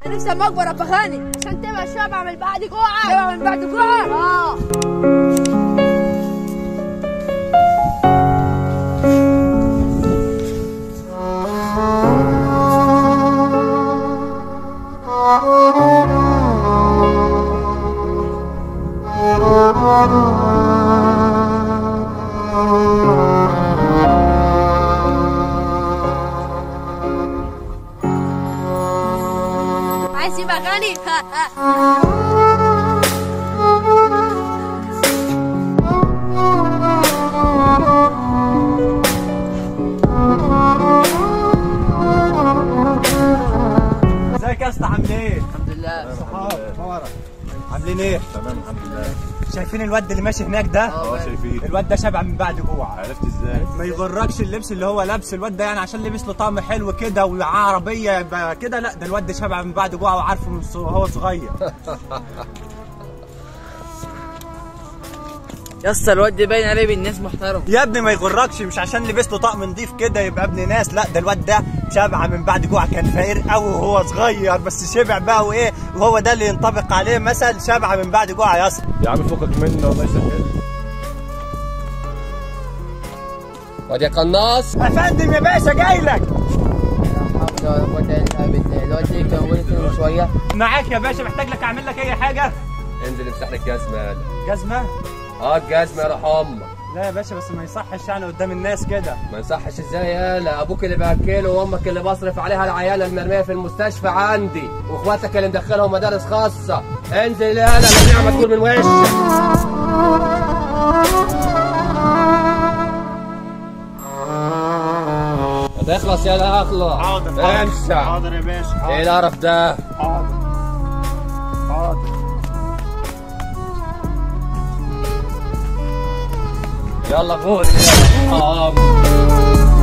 انا نفسي اما اكبر ابقى غني عشان تبقى شبع من بعد جوع شبع من بعد جوع اه عايز يبقى غني ازيك يا اسطى عامل ايه؟ الحمد لله صحاب مبارك عاملين ايه؟ تمام الحمد لله شايفين الواد اللي ماشي هناك ده؟ اه شايفين الواد ده شبع من بعد جوع عرفت ازاي ما يغركش اللبس اللي هو لابس الواد ده يعني عشان لبس له طقم حلو كده ومعاه عربيه يبقى كده لا ده الواد ده شبع من بعد جوع وعارفه من ص- وهو صغير يا اسطى الواد ده باين عليه بالناس محترم يا ابني ما يغركش مش عشان لبس له طقم نضيف كده يبقى ابن ناس لا ده الواد ده شبع من بعد جوع كان فقير قوي وهو صغير بس شبع بقى وايه وهو ده اللي ينطبق عليه مثل شبع من بعد جوع يا اسطى يا عم فكك منه الله يسهل واد يا قناص يا فندم يا باشا جاي لك الواد ده كان ولد من شويه معاك يا باشا محتاج لك اعمل لك اي حاجه انزل امسح لك جزمه يالا جزمه اه الجزمه يا روح امك لا يا باشا بس ما يصحش يعني قدام الناس كده ما يصحش ازاي يالا ابوك اللي باكله وامك اللي بصرف عليها العيال المرميه في المستشفى عندي واخواتك اللي مدخلهم مدارس خاصه انزل يالا النعمه تكون من وشك هتخلص يالا اخلص حاضر امشي حاضر يا باشا ايه القرف ده حاضر حاضر يلا قول يا حرام